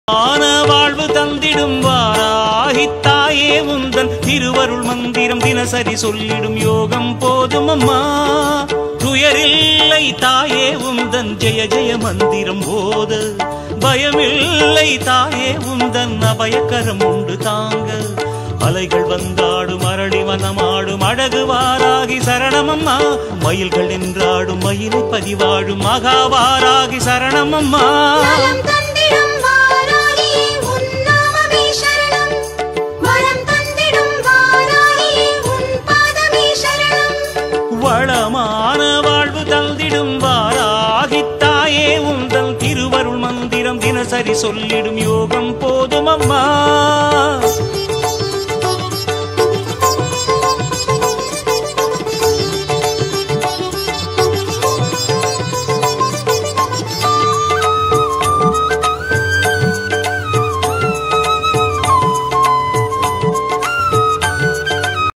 ஆன வாழ்வு தந்திடும் வாராகித் தாயே உந்தன் திருவருள் மந்திரம் தினசரி சொல்லிடும் யோகம் போதும் அம்மா துயரில்லை தாயே உந்தன் ஜெய ஜெய மந்திரம் போத பயமில்லை தாயே உந்தன் அபயக்கரம் உண்டு தாங்க அலைகள் வந்தாடும் அரளி வனமாடும் அழகு வாராகி சரணமம்மா மயில்கள் நின்றாடும் மயிலை பதிவாடும் மகாவாராகி சரணமம்மா நலம் தந்திடும் வாராகியே உன் நாமமே சரணம் வரம் தந்திடும் வாராகியே உன் பாதமே சரணம் வளமான வாழ்வு தந்திடும் வாராகித் தாயே உந்தன் திருவருள் மந்திரம் தினசரி சொல்லிடும் யோகம் போதும் அம்மா